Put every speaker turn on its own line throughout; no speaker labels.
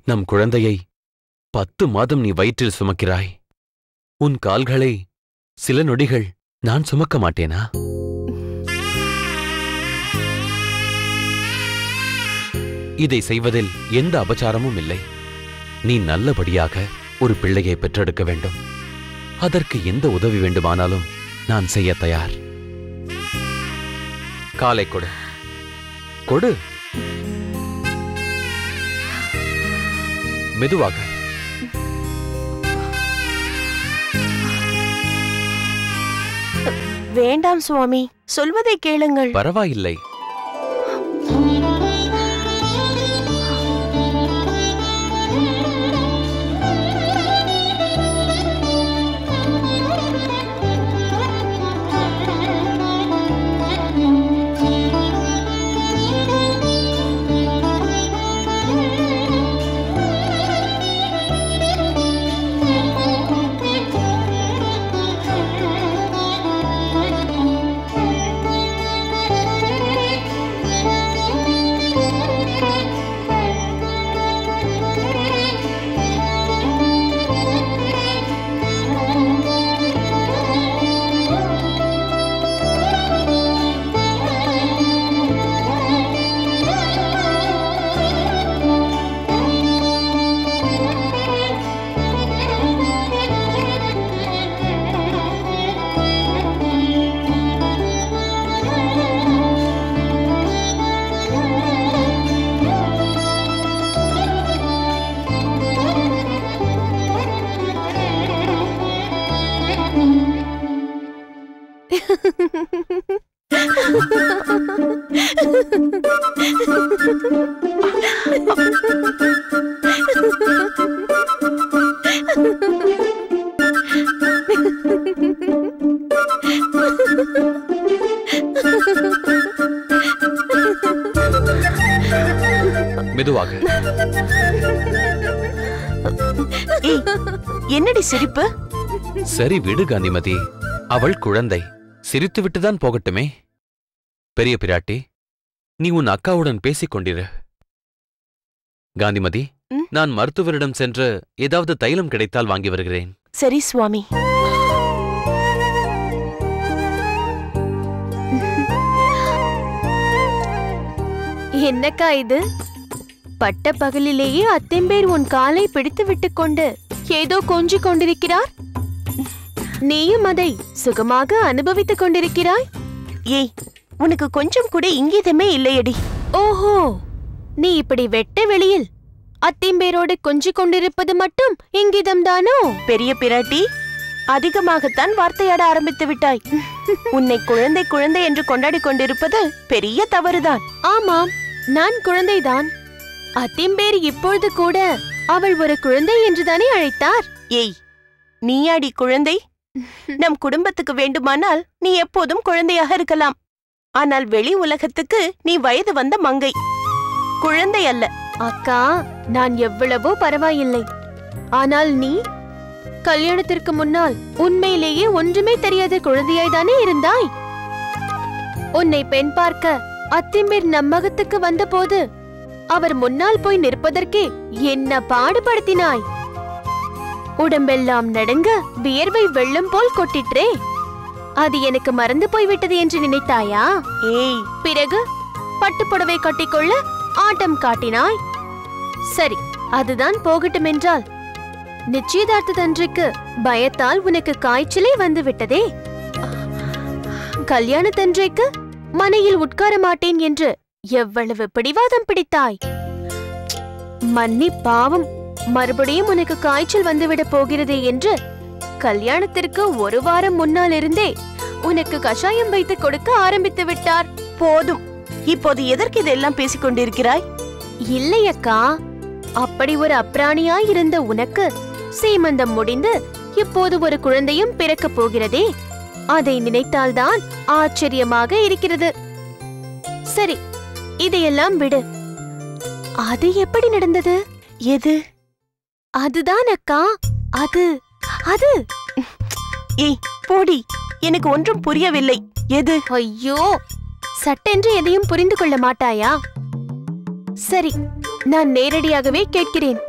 நம் குழந்தையை பத்து மாதம் நீ வயிற்றில் சுமக்கிறாய் உன் கால்களை சில நொடிகள் நான் சுமக்க மாட்டேனா இதை செய்வதில் எந்த அபச்சாரமும் இல்லை நீ நல்லபடியாக ஒரு பிள்ளையை பெற்றெடுக்க வேண்டும் அதற்கு எந்த உதவி வேண்டுமானாலும் நான் செய்ய தயார் காலை கொடு கொடு மெதுவாக
வேண்டாம் சுவாமி சொல்வதை கேளுங்கள்
பரவாயில்லை மெதுவாக
ஏய் என்னடி சிரிப்பு
சரி விடு காந்திமதி அவள் குழந்தை சிரித்துவிட்டுதான் போகட்டுமே பெரிய பிராட்டி நீ உன் அக்காவுடன் பேசிக் கொண்டிரு காந்திமதி
ம்?
நான் மருத்துவரிடம் சென்று ஏதாவது தைலம் கிடைத்தால் வாங்கி வருகிறேன்
சரி சுவாமி
என்னக்கா இது பட்ட பகலிலேயே அத்தெம்பேர் உன் காலை பிடித்து விட்டுக் கொண்டு ஏதோ கொஞ்சிக் கொண்டிருக்கிறார் நீயும் அதை சுகமாக அனுபவித்துக் கொண்டிருக்கிறாய்
ஏய் உனக்கு கொஞ்சம் கூட இங்கீதமே இல்லையடி
ஓஹோ நீ இப்படி வெட்ட வெளியில் அத்திம்பேரோடு கொஞ்சிக் கொண்டிருப்பது மட்டும் இங்கிதம்தானோ
பெரிய பிராட்டி அதிகமாகத்தான் வார்த்தையாட ஆரம்பித்து விட்டாய் உன்னை குழந்தை குழந்தை என்று கொண்டாடிக் கொண்டிருப்பது பெரிய தவறுதான்
ஆமாம் நான் குழந்தைதான் அத்திம்பேர் இப்பொழுது கூட அவள் ஒரு குழந்தை என்றுதானே அழைத்தார்
ஏய் நீயாடி குழந்தை நம் குடும்பத்துக்கு வேண்டுமானால் நீ எப்போதும் குழந்தையாக இருக்கலாம் ஆனால் வெளி உலகத்துக்கு நீ வயது வந்த மங்கை குழந்தை அல்ல
அக்கா நான் எவ்வளவோ பரவாயில்லை ஆனால் நீ கல்யாணத்திற்கு முன்னால் உண்மையிலேயே ஒன்றுமே தெரியாத குழந்தையாய்தானே இருந்தாய் உன்னை பெண் பார்க்க அத்திம்பேர் நம்மகத்துக்கு வந்தபோது அவர் முன்னால் போய் நிற்பதற்கே என்ன பாடுபடுத்தினாய் உடம்பெல்லாம் நடுங்க வியர்வை வெள்ளம் போல் கொட்டிற்றே அது எனக்கு மறந்து போய்விட்டது என்று நினைத்தாயா
ஏய்
பிறகு பட்டுப்புடவை கட்டிக்கொள்ள ஆட்டம் காட்டினாய் சரி அதுதான் போகட்டும் என்றால் நிச்சயதார்த்தத்தன்றைக்கு பயத்தால் உனக்கு காய்ச்சலே வந்து விட்டதே கல்யாணத்தன்றைக்கு மனையில் உட்கார மாட்டேன் என்று எவ்வளவு பிடிவாதம் பிடித்தாய் மன்னி பாவம் மறுபடியும் உனக்கு காய்ச்சல் வந்துவிடப் போகிறதே என்று கல்யாணத்திற்கு ஒரு வாரம் முன்னால் இருந்தே உனக்கு கஷாயம் வைத்து கொடுக்க ஆரம்பித்து விட்டார்
போதும் இப்போது எதற்கு இதெல்லாம் பேசிக் கொண்டிருக்கிறாய்
இல்லையக்கா அப்படி ஒரு அப்ராணியாய் இருந்த உனக்கு சீமந்தம் முடிந்து இப்போது ஒரு குழந்தையும் பிறக்கப் போகிறதே அதை நினைத்தால்தான் ஆச்சரியமாக இருக்கிறது சரி இதையெல்லாம் விடு அது எப்படி நடந்தது
எது
அதுதான் அக்கா அது அது
ஏய் போடி எனக்கு ஒன்றும் புரியவில்லை எது
ஐயோ சட்டென்று எதையும் புரிந்து கொள்ள மாட்டாயா சரி நான் நேரடியாகவே கேட்கிறேன்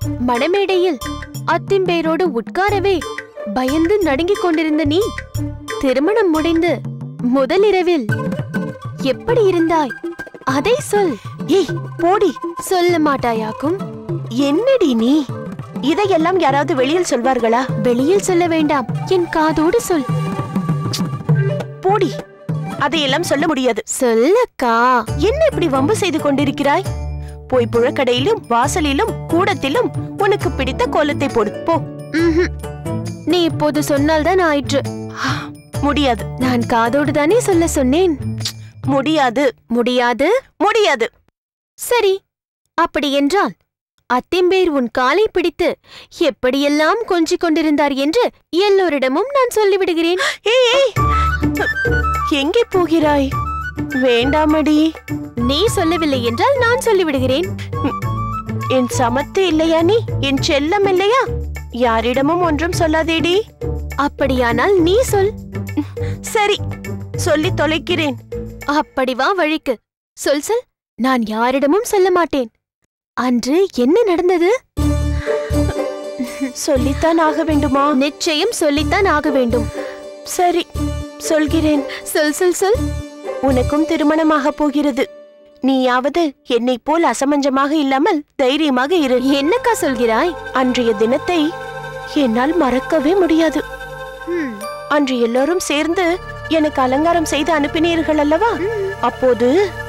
மணமேடையில் அத்திம்பேரோடு உட்காரவே பயந்து நடுங்கிக் கொண்டிருந்த நீ திருமணம் முடிந்து முதலிரவில் எப்படி இருந்தாய் அதை சொல்
ஏய் போடி
சொல்ல மாட்டாயாக்கும்
என்னடி நீ இதையெல்லாம் யாராவது வெளியில் சொல்வார்களா
வெளியில் சொல்ல வேண்டாம் என் காதோடு சொல்
போடி அதையெல்லாம் சொல்ல முடியாது
சொல்லக்கா
என்ன இப்படி வம்பு செய்து கொண்டிருக்கிறாய் போய் புழக்கடையிலும் வாசலிலும் கூடத்திலும் உனக்கு பிடித்த கோலத்தை போடு போ
ம்ஹும். நீ இப்போது சொன்னால்தான் ஆயிற்று
முடியாது
நான் காதோடு தானே சொல்ல சொன்னேன்
முடியாது
முடியாது
முடியாது
சரி அப்படி என்றால் அத்திம்பேர் உன் காலை பிடித்து எப்படியெல்லாம் கொஞ்சிக் கொண்டிருந்தார் என்று எல்லோரிடமும் நான் சொல்லிவிடுகிறேன்
ஏய் ஏய் எங்கே போகிறாய் வேண்டாமடி
நீ சொல்லவில்லை என்றால் நான் சொல்லிவிடுகிறேன்
என் சமத்து இல்லையா நீ என் செல்லம் இல்லையா யாரிடமும் ஒன்றும் சொல்லாதேடி
அப்படியானால் நீ சொல்
சரி சொல்லி தொலைக்கிறேன்
அப்படி வா வழிக்கு சொல் சொல் நான் யாரிடமும் சொல்ல மாட்டேன் அன்று என்ன நடந்தது
சொல்லித்தான் ஆக வேண்டுமா
நிச்சயம் சொல்லித்தான் ஆக வேண்டும்
சரி சொல்கிறேன்
சொல் சொல் சொல்
உனக்கும் திருமணமாக போகிறது நீயாவது என்னைப் போல் அசமஞ்சமாக இல்லாமல் தைரியமாக இரு
என்னக்கா சொல்கிறாய்
அன்றைய தினத்தை என்னால் மறக்கவே முடியாது
ஹம்,
அன்று எல்லோரும் சேர்ந்து எனக்கு அலங்காரம் செய்து அனுப்பினீர்கள் அல்லவா அப்போது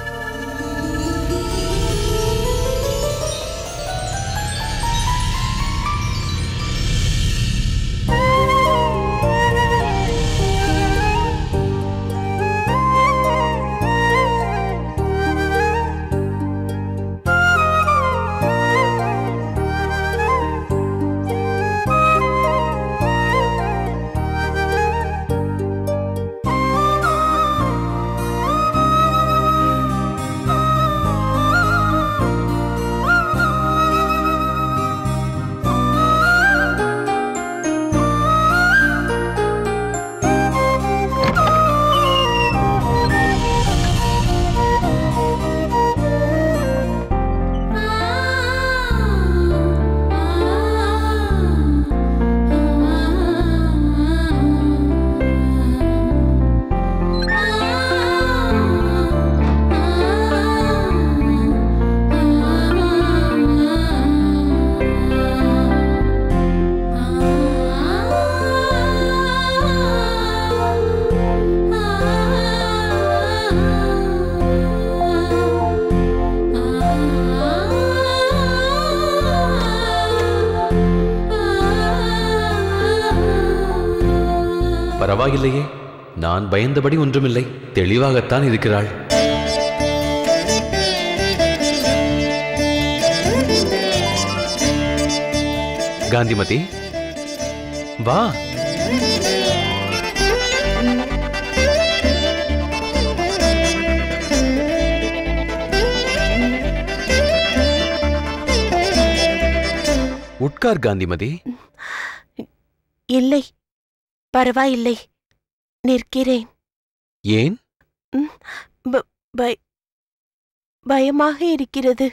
பரவாயில்லையே நான் பயந்தபடி ஒன்றுமில்லை தெளிவாகத்தான் இருக்கிறாள் காந்திமதி வா உட்கார் காந்திமதி
இல்லை பரவாயில்லை நிற்கிறேன்
ஏன்
பய பயமாக இருக்கிறது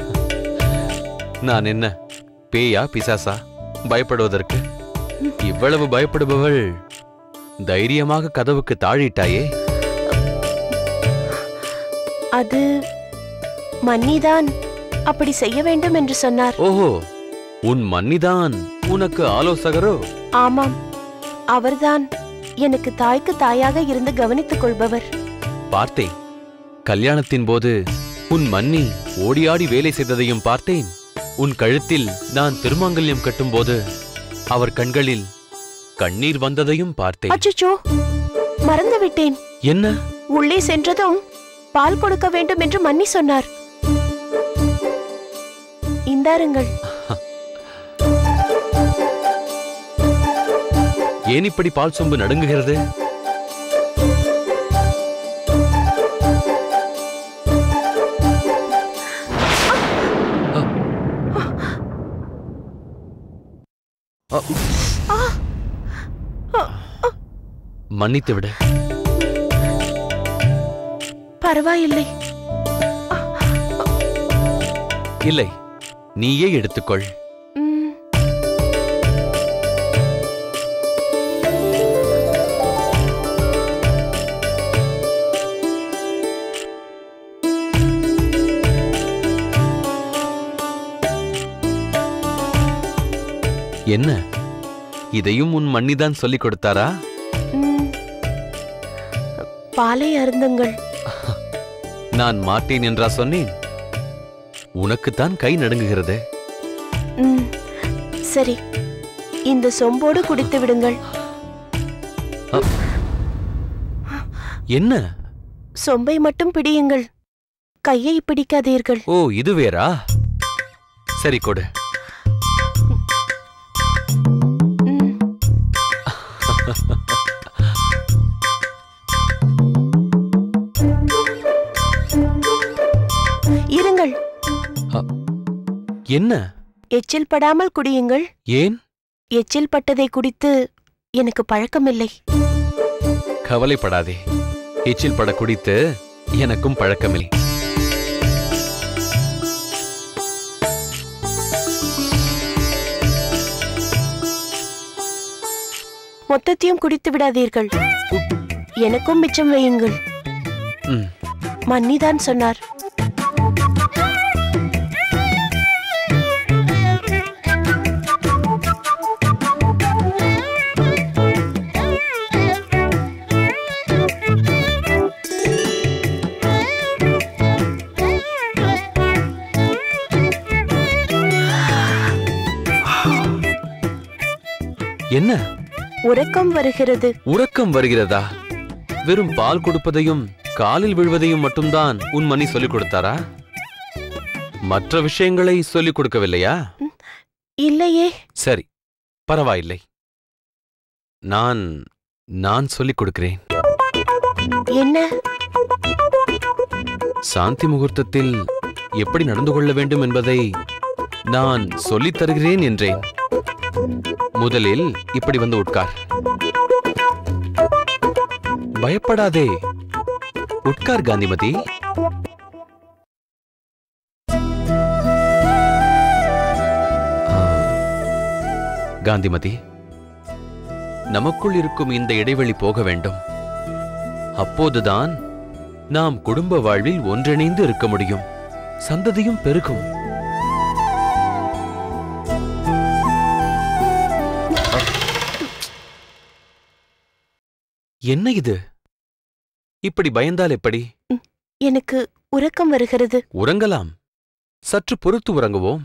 நான் என்ன பேயா பிசாசா பயப்படுவதற்கு இவ்வளவு பயப்படுபவள் தைரியமாக கதவுக்கு தாழிட்டாயே
அது மன்னிதான் அப்படி செய்ய வேண்டும் என்று சொன்னார்
ஓஹோ உன் மன்னிதான் உனக்கு ஆலோசகரோ
ஆமாம் அவர்தான் எனக்கு தாய்க்கு தாயாக இருந்து கவனித்துக் கொள்பவர்
பார்த்தேன் கல்யாணத்தின் போது உன் மன்னி ஓடியாடி வேலை செய்ததையும் பார்த்தேன் உன் கழுத்தில் நான் திருமாங்கல்யம் கட்டும்போது அவர் கண்களில் கண்ணீர் வந்ததையும் பார்த்தேன்
அச்சச்சோ மறந்து விட்டேன்
என்ன
உள்ளே சென்றதும் பால் கொடுக்க வேண்டும் என்று மன்னி சொன்னார் இந்தாருங்கள்
ஏன் இப்படி பால் சொம்பு நடுங்குகிறது மன்னித்து விடு
பரவாயில்லை
இல்லை நீயே எடுத்துக்கொள் என்ன இதையும் உன் மன்னிதான் சொல்லிக் கொடுத்தாரா
ம், பாலை அருந்துங்கள்
நான் மாட்டேன் என்றா சொன்னேன் உனக்குத்தான் கை நடுங்குகிறது
ம், சரி இந்த சொம்போடு குடித்து விடுங்கள்
என்ன
சொம்பை மட்டும் பிடியுங்கள் கையை பிடிக்காதீர்கள்
ஓ இது வேறா சரி கொடு
ம். இருங்கள்
என்ன
எச்சில் படாமல் குடியுங்கள்
ஏன்
எச்சில் பட்டதை குடித்து எனக்கு பழக்கமில்லை
கவலைப்படாதே எச்சில் பட குடித்து எனக்கும் பழக்கமில்லை
மொத்தத்தையும் குடித்து விடாதீர்கள் எனக்கும் மிச்சம் வையுங்கள்
ம்
மன்னிதான் சொன்னார்
என்ன
உறக்கம் வருகிறது
உறக்கம் வருகிறதா வெறும் பால் கொடுப்பதையும் காலில் விழுவதையும் மட்டும்தான் உன் மணி சொல்லிக் கொடுத்தாரா மற்ற விஷயங்களை சொல்லிக் கொடுக்கவில்லையா
இல்லையே
சரி பரவாயில்லை நான் நான் சொல்லிக் கொடுக்கிறேன்
என்ன
சாந்தி முகூர்த்தத்தில் எப்படி நடந்து கொள்ள வேண்டும் என்பதை நான் சொல்லித் தருகிறேன் என்றேன் முதலில் இப்படி வந்து உட்கார் பயப்படாதே உட்கார் காந்திமதி ஆ, காந்திமதி நமக்குள் இருக்கும் இந்த இடைவெளி போக வேண்டும் அப்போதுதான் நாம் குடும்ப வாழ்வில் ஒன்றிணைந்து இருக்க முடியும் சந்ததியும் பெருகும் அ. என்ன இது இப்படி பயந்தால் எப்படி
எனக்கு உறக்கம் வருகிறது
உறங்கலாம் சற்று பொறுத்து உறங்குவோம்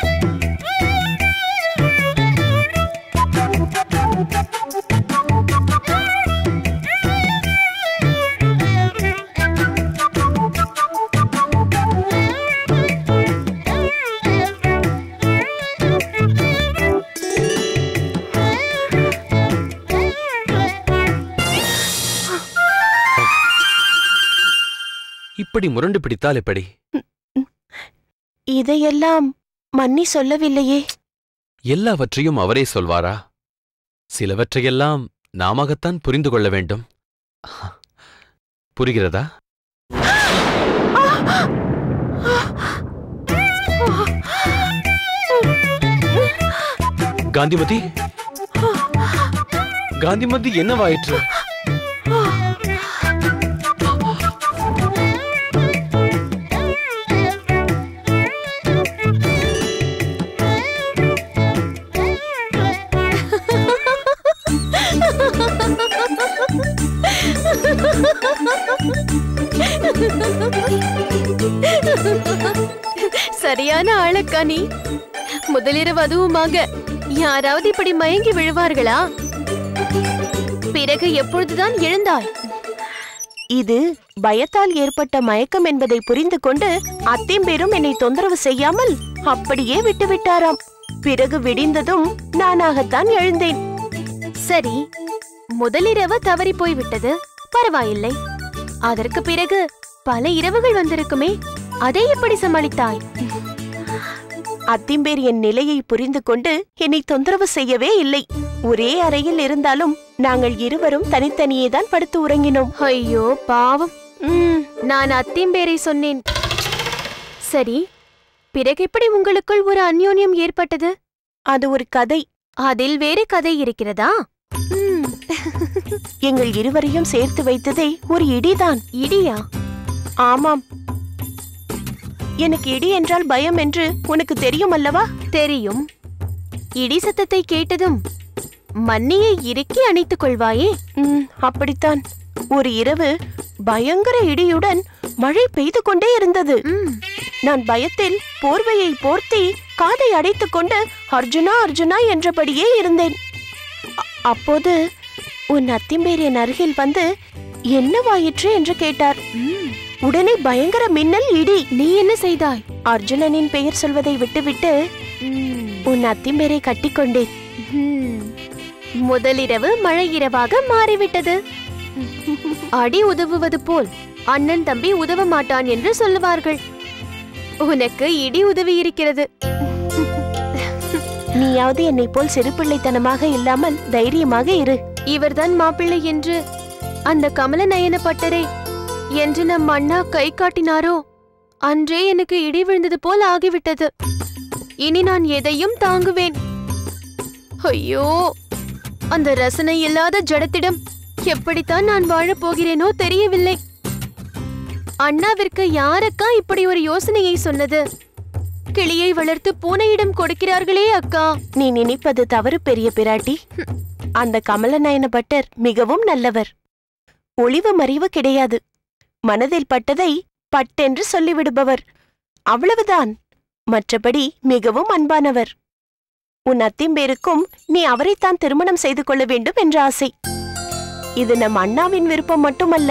இப்படி முரண்டு பிடித்தால் எப்படி
இதையெல்லாம் மன்னி சொல்லவில்லையே
எல்லாவற்றையும் அவரே சொல்வாரா சிலவற்றையெல்லாம் நாமகத்தான் புரிந்து கொள்ள வேண்டும் புரிகிறதா காந்திமதி காந்திமதி என்னவாயிற்று
சரியான ஆளக்கா நீ முதலிரவு அதுவுமாக யாராவது இப்படி மயங்கி விழுவார்களா பிறகு எப்பொழுதுதான் எழுந்தாய்
இது பயத்தால் ஏற்பட்ட மயக்கம் என்பதை புரிந்து கொண்டு அத்தேம்பேரும் என்னை தொந்தரவு செய்யாமல் அப்படியே விட்டுவிட்டாராம் பிறகு விடிந்ததும் நானாகத்தான் எழுந்தேன்
சரி முதலிரவு தவறி போய் விட்டது பரவாயில்லை அதற்கு பிறகு பல இரவுகள் வந்திருக்குமே அதை எப்படி சமாளித்தாய்
அத்திம்பேர் என் நிலையை புரிந்து கொண்டு என்னை தொந்தரவு செய்யவே இல்லை ஒரே அறையில் இருந்தாலும் நாங்கள் இருவரும் தனித்தனியே தான் படுத்து உறங்கினோம்
ஐயோ பாவம்
ம்,
நான் அத்திம்பேரை சொன்னேன் சரி பிறகு எப்படி உங்களுக்குள் ஒரு அந்யோன்யம் ஏற்பட்டது
அது ஒரு கதை
அதில் வேறு கதை இருக்கிறதா ம்,
எங்கள் இருவரையும் சேர்த்து வைத்ததே ஒரு இடிதான்
இடியா
ஆமாம் எனக்கு இடி என்றால் பயம் என்று உனக்கு தெரியும் அல்லவா
தெரியும் இடி சத்தத்தை கேட்டதும் மன்னியை இறுக்கி அணைத்துக் கொள்வாயே
ம், அப்படித்தான் ஒரு இரவு பயங்கர இடியுடன் மழை பெய்து கொண்டே இருந்தது
ம்,
நான் பயத்தில் போர்வையை போர்த்தி காதை அடைத்துக் கொண்டு அர்ஜுனா அர்ஜுனா என்றபடியே இருந்தேன் அ- அப்போது உன் அத்திம்பேர் என் அருகில் வந்து என்னவாயிற்று என்று கேட்டார்
ம்.
உடனே பயங்கர மின்னல் இடி
நீ என்ன செய்தாய்
அர்ஜுனனின் பெயர் சொல்வதை விட்டுவிட்டு
ம்,
உன் அத்திம்பேரை கட்டிக்கொண்டேன்
ம். முதலிரவு மழை இரவாக மாறிவிட்டது அடி உதவுவது போல் அண்ணன் தம்பி உதவ மாட்டான் என்று சொல்லுவார்கள் உனக்கு இடி உதவி இருக்கிறது
நீயாவது என்னை போல் சிறுபிள்ளைத்தனமாக இல்லாமல் தைரியமாக இரு
இவர்தான் மாப்பிள்ளை என்று அந்த கமல நயன பட்டரை என்று நம் அண்ணா கை காட்டினாரோ அன்றே எனக்கு இடி விழுந்தது போல் ஆகிவிட்டது இனி நான் எதையும் தாங்குவேன் ஐயோ அந்த ரசனை இல்லாத ஜடத்திடம் எப்படித்தான் நான் வாழப் போகிறேனோ தெரியவில்லை அண்ணாவிற்கு யாரக்கா இப்படி ஒரு யோசனையை சொன்னது கிளியை வளர்த்து பூனையிடம் கொடுக்கிறார்களே அக்கா
நீ நினைப்பது தவறு பெரிய பிராட்டி அந்த கமலநயன பட்டர் மிகவும் நல்லவர் ஒளிவு மறைவு கிடையாது மனதில் பட்டதை பட்டென்று சொல்லிவிடுபவர் அவ்வளவுதான் மற்றபடி மிகவும் அன்பானவர் உன் அத்திம்பேருக்கும் நீ அவரைத்தான் திருமணம் செய்து கொள்ள வேண்டும் என்ற ஆசை இது நம் அண்ணாவின் விருப்பம் மட்டுமல்ல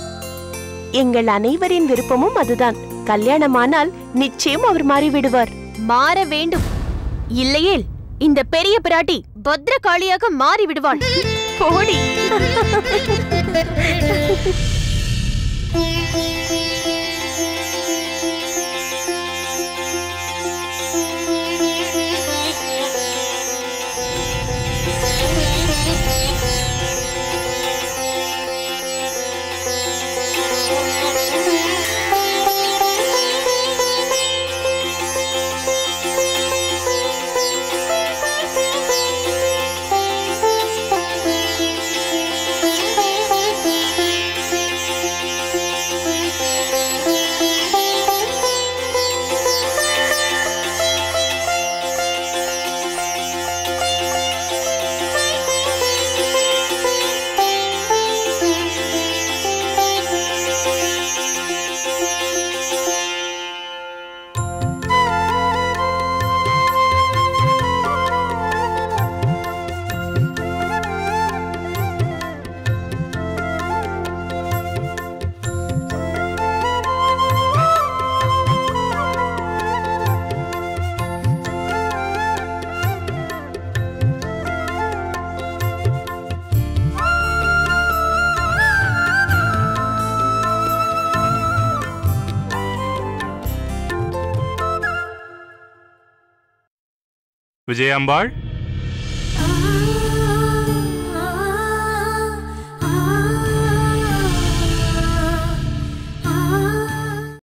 எங்கள் அனைவரின் விருப்பமும் அதுதான் கல்யாணமானால் நிச்சயம் அவர் மாறிவிடுவார்
மாற வேண்டும் இல்லையேல் இந்த பெரிய பிராட்டி பத்ரகாளியாக மாறி விடுவாள்
போடி
விஜயாம்பாள்